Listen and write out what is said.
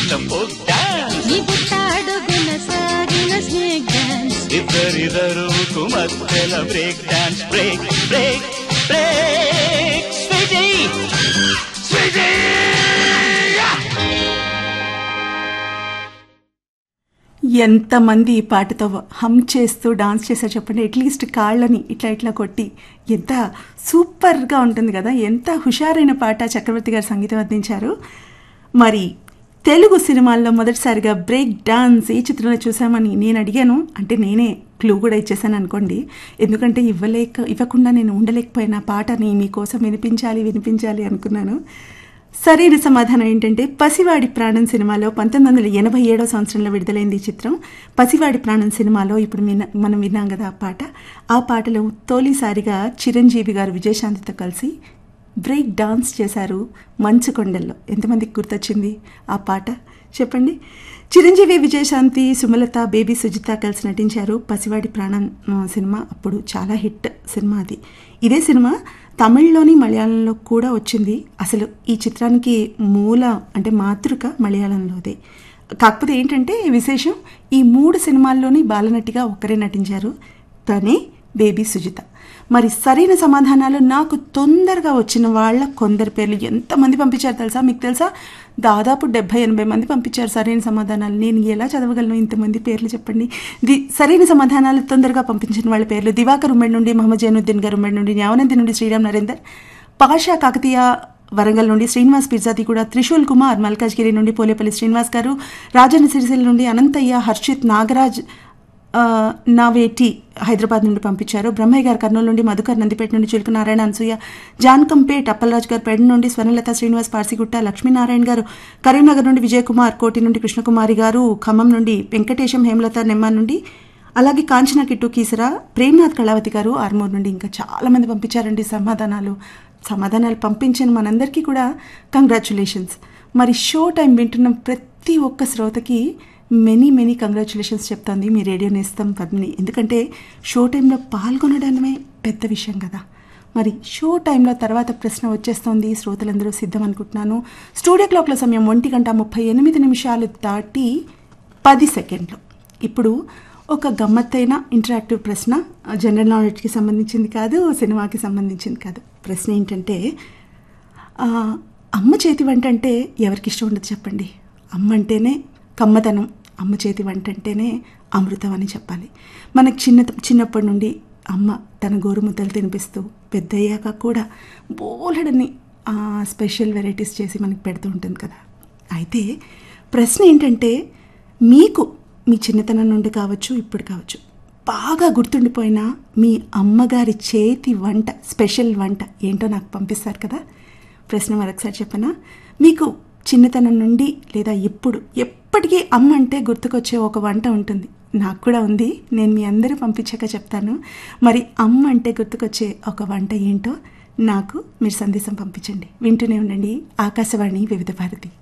చేసిన folk dance ఈ బుట్టాడుగున సాగిన స్నేక్ డాన్స్ ఇద్దరిద్దరు మధ్యల break dance break break break sweetie sweetie ఎంతమంది ఈ పాటతో హమ్ చేస్తూ డాన్స్ చేశారు చెప్పండి అట్లీస్ట్ కాళ్ళని ఇట్లా ఇట్లా కొట్టి ఎంత సూపర్గా ఉంటుంది కదా ఎంత హుషారైన పాట చక్రవర్తి గారు సంగీతం అందించారు మరి తెలుగు సినిమాల్లో మొదటిసారిగా బ్రేక్ డాన్స్ ఏ చిత్రంలో చూసామని నేను అడిగాను అంటే నేనే క్లూ కూడా ఇచ్చేసాను అనుకోండి ఎందుకంటే ఇవ్వలేక ఇవ్వకుండా నేను ఉండలేకపోయిన పాటని మీకోసం వినిపించాలి వినిపించాలి అనుకున్నాను సరైన సమాధానం ఏంటంటే పసివాడి ప్రాణం సినిమాలో పంతొమ్మిది వందల ఎనభై ఏడో సంవత్సరంలో విడుదలైంది ఈ చిత్రం పసివాడి ప్రాణం సినిమాలో ఇప్పుడు విన్న మనం విన్నాం కదా ఆ పాట ఆ పాటలో తొలిసారిగా చిరంజీవి గారు విజయశాంతితో కలిసి బ్రేక్ డాన్స్ చేశారు మంచు కొండల్లో ఎంతమందికి గుర్తొచ్చింది ఆ పాట చెప్పండి చిరంజీవి విజయశాంతి సుమలత బేబీ సుజిత కలిసి నటించారు పసివాడి ప్రాణం ఆ, సినిమా అప్పుడు చాలా హిట్ సినిమా అది ఇదే సినిమా తమిళ్లోని మలయాళంలో కూడా వచ్చింది అసలు ఈ చిత్రానికి మూల అంటే మాతృక మలయాళంలోదే కాకపోతే ఏంటంటే విశేషం ఈ మూడు సినిమాల్లోని బాలనటిగా ఒక్కరే నటించారు తనే బేబీ సుజిత మరి సరైన సమాధానాలు నాకు తొందరగా వచ్చిన వాళ్ళ కొందరి పేర్లు ఎంతమంది పంపించారు తెలుసా మీకు తెలుసా దాదాపు డెబ్బై ఎనభై మంది పంపించారు సరైన సమాధానాలు నేను ఎలా చదవగలను ఇంతమంది పేర్లు చెప్పండి ది సరైన సమాధానాలు తొందరగా పంపించిన వాళ్ళ పేర్లు దివాకర్ ఉమ్మడి నుండి మహమ్మద్ జైనుద్దీన్ గారు ఉమ్మడి నుండి న్యావనంది నుండి శ్రీరామ్ నరేందర్ పాషా కాకతీయ వరంగల్ నుండి శ్రీనివాస్ పిర్జాతి కూడా త్రిశూల్ కుమార్ మల్కాజ్గిరి నుండి పోలేపల్లి శ్రీనివాస్ గారు రాజన్న సిరిసిల్ల నుండి అనంతయ్య హర్షిత్ నాగరాజ్ ఆ, నావేటి హైదరాబాద్ నుండి పంపించారు బ్రహ్మయ్య గారు కర్నూలు నుండి మధుకర్ నందిపేట నుండి చిలుక నారాయణ అనసూయ జాన్కంపేట్ అప్పలరాజు గారు పెడ నుండి స్వర్ణలత శ్రీనివాస్ పార్సిగుట్ట లక్ష్మీనారాయణ గారు కరీంనగర్ నుండి విజయ్ కుమార్ కోటి నుండి కృష్ణకుమారి గారు ఖమ్మం నుండి వెంకటేశం హేమలత నెమ్మ నుండి అలాగే కాంచన కిట్టు కీసరా ప్రేమ్నాథ్ కళావతి గారు ఆర్మూర్ నుండి ఇంకా చాలా మంది పంపించారండి సమాధానాలు సమాధానాలు పంపించిన మనందరికీ కూడా కంగ్రాచులేషన్స్ మరి షో టైం వింటున్న ప్రతి ఒక్క శ్రోతకి మెనీ మెనీ కంగ్రాచులేషన్స్ చెప్తోంది మీ రేడియో నేస్తం పద్మిని ఎందుకంటే షో టైంలో పాల్గొనడమే పెద్ద విషయం కదా మరి షో టైంలో తర్వాత ప్రశ్న వచ్చేస్తోంది శ్రోతలందరూ సిద్ధం అనుకుంటున్నాను స్టూడియో క్లాక్ల సమయం ఒంటి గంట ముప్పై ఎనిమిది నిమిషాలు దాటి పది సెకండ్లు ఇప్పుడు ఒక గమ్మత్తైన ఇంటరాక్టివ్ ప్రశ్న జనరల్ నాలెడ్జ్కి సంబంధించింది కాదు సినిమాకి సంబంధించింది కాదు ప్రశ్న ఏంటంటే ఆ, అమ్మ చేతి వంట అంటే ఎవరికి ఇష్టం ఉండదు చెప్పండి అమ్మ అంటేనే కమ్మదనం అమ్మ చేతి వంట అంటేనే అమృతం అని చెప్పాలి మనకు చిన్న చిన్నప్పటి నుండి అమ్మ తన గోరుముద్దలు తినిపిస్తూ పెద్దయ్యాక కూడా బోలెడని ఆ, స్పెషల్ వెరైటీస్ చేసి మనకి పెడుతూ ఉంటుంది కదా అయితే ప్రశ్న ఏంటంటే మీకు మీ చిన్నతనం నుండి కావచ్చు ఇప్పుడు కావచ్చు బాగా గుర్తుండిపోయిన మీ అమ్మగారి చేతి వంట స్పెషల్ వంట ఏంటో నాకు పంపిస్తారు కదా ప్రశ్న మరొకసారి చెప్పనా మీకు చిన్నతనం నుండి లేదా ఇప్పుడు ఎప్పటికీ అమ్మ అంటే గుర్తుకొచ్చే ఒక వంట ఉంటుంది నాకు కూడా ఉంది నేను మీ అందరూ పంపించాక చెప్తాను మరి అమ్మ అంటే గుర్తుకొచ్చే ఒక వంట ఏంటో నాకు మీరు సందేశం పంపించండి వింటూనే ఉండండి ఆకాశవాణి వివిధ భారతి